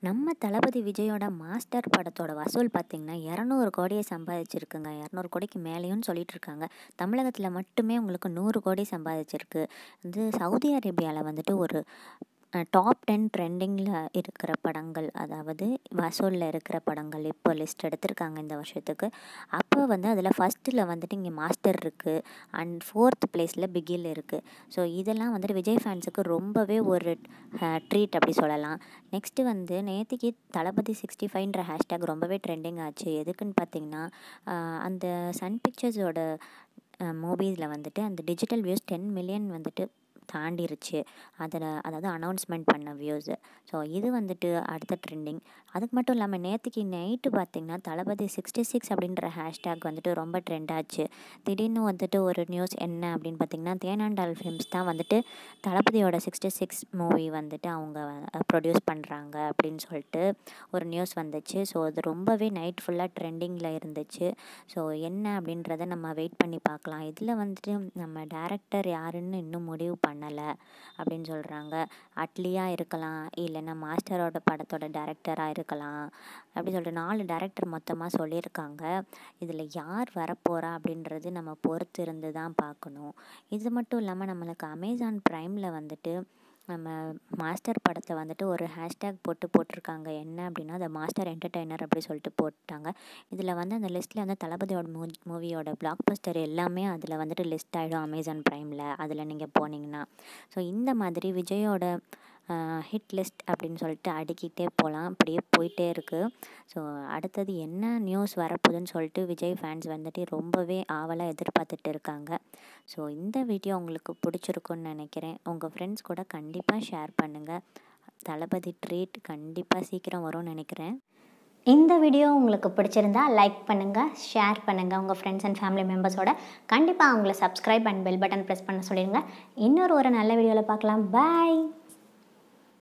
நம்ம தளபதி விஜயோட மாஸ்டர் படத்தோட வசூல் பார்த்திங்கன்னா இரநூறு கோடியை சம்பாதிச்சிருக்குங்க இரநூறு கோடிக்கு மேலேயும் சொல்லிட்டு இருக்காங்க தமிழகத்தில் மட்டுமே உங்களுக்கு நூறு கோடி சம்பாதிச்சிருக்கு வந்து சவுதி அரேபியாவில் வந்துட்டு ஒரு டாப் டென் ட்ரெண்டிங்கில் இருக்கிற படங்கள் அதாவது வசூலில் இருக்கிற படங்கள் இப்போ லிஸ்ட் எடுத்திருக்காங்க இந்த வருஷத்துக்கு அப்போ வந்து அதில் ஃபஸ்ட்டில் வந்துட்டு இங்கே மாஸ்டர் இருக்குது அண்ட் ஃபோர்த் பிளேஸில் பிகில் இருக்குது ஸோ இதெல்லாம் வந்துட்டு விஜய் ஃபேன்ஸுக்கு ரொம்பவே ஒரு ட்ரீட் அப்படி சொல்லலாம் நெக்ஸ்ட்டு வந்து நேற்றுக்கு தளபதி சிக்ஸ்டி ஃபைவ்ன்ற ஹேஷ்டேக் ரொம்பவே ட்ரெண்டிங் ஆச்சு எதுக்குன்னு பார்த்தீங்கன்னா அந்த சன் பிக்சர்ஸோட மூவிஸில் வந்துட்டு அந்த டிஜிட்டல் வியூஸ் டென் மில்லியன் வந்துட்டு தாண்டிருச்சு அதில் அதாவது அனௌன்ஸ்மெண்ட் பண்ண வியூஸு ஸோ இது வந்துட்டு அடுத்த ட்ரெண்டிங் அதுக்கு மட்டும் இல்லாமல் நேற்றுக்கு நைட்டு பார்த்திங்கன்னா தளபதி சிக்ஸ்டி சிக்ஸ் அப்படின்ற ஹேஷ்டேக் வந்துட்டு ரொம்ப ட்ரெண்ட் ஆச்சு திடீர்னு வந்துட்டு ஒரு நியூஸ் என்ன அப்படின்னு பார்த்திங்கன்னா தேனாண்டால் ஃபிலிம்ஸ் தான் வந்துட்டு தளபதியோட சிக்ஸ்டி சிக்ஸ் மூவி வந்துட்டு அவங்க ப்ரொடியூஸ் பண்ணுறாங்க அப்படின்னு சொல்லிட்டு ஒரு நியூஸ் வந்துச்சு ஸோ அது ரொம்பவே நைட் ஃபுல்லாக ட்ரெண்டிங்கில் இருந்துச்சு ஸோ என்ன அப்படின்றத நம்ம வெயிட் பண்ணி பார்க்கலாம் இதில் வந்துட்டு நம்ம டேரக்டர் யாருன்னு இன்னும் முடிவு பண்ணலை அப்படின்னு சொல்கிறாங்க அட்லியாக இருக்கலாம் இல்லைன்னா மாஸ்டரோட படத்தோட டேரக்டராக இருக்கலாம் அப்படி சொல்லிட்டு நாலு டேரக்டர் மொத்தமாக சொல்லியிருக்காங்க இதில் யார் வரப்போகிறா அப்படின்றது நம்ம பொறுத்து இருந்து தான் பார்க்கணும் இது மட்டும் இல்லாமல் நம்மளுக்கு அமேசான் ப்ரைமில் வந்துட்டு நம்ம மாஸ்டர் படத்தை வந்துட்டு ஒரு ஹேஷ்டேக் போட்டு போட்டிருக்காங்க என்ன அப்படின்னா அந்த மாஸ்டர் என்டர்டெய்னர் அப்படி சொல்லிட்டு போட்டாங்க இதில் வந்து அந்த லிஸ்ட்டில் வந்து தளபதியோட மூ மூவியோட பிளாக் பஸ்டர் எல்லாமே அதில் வந்துட்டு லிஸ்ட் ஆகிடும் அமேசான் ப்ரைமில் அதில் நீங்கள் போனீங்கன்னா ஸோ இந்த மாதிரி விஜயோட ஹிட் லிஸ்ட் அப்படின்னு சொல்லிட்டு அடுக்கிட்டே போகலாம் அப்படியே போயிட்டே இருக்குது ஸோ அடுத்தது என்ன நியூஸ் வரப்போகுதுன்னு சொல்லிட்டு விஜய் ஃபேன்ஸ் வந்துட்டு ரொம்பவே ஆவலாக எதிர்பார்த்துட்டு இருக்காங்க ஸோ இந்த வீடியோ உங்களுக்கு பிடிச்சிருக்குன்னு நினைக்கிறேன் உங்கள் ஃப்ரெண்ட்ஸ் கூட கண்டிப்பாக ஷேர் பண்ணுங்கள் தளபதி ட்ரீட் கண்டிப்பாக சீக்கிரம் வரும்னு நினைக்கிறேன் இந்த வீடியோ உங்களுக்கு பிடிச்சிருந்தா லைக் பண்ணுங்கள் ஷேர் பண்ணுங்கள் உங்கள் ஃப்ரெண்ட்ஸ் அண்ட் ஃபேமிலி மெம்பர்ஸோட கண்டிப்பாக அவங்கள subscribe and bell button press பண்ண சொல்லிடுங்க இன்னொரு ஒரு நல்ல வீடியோவில் பார்க்கலாம் பாய்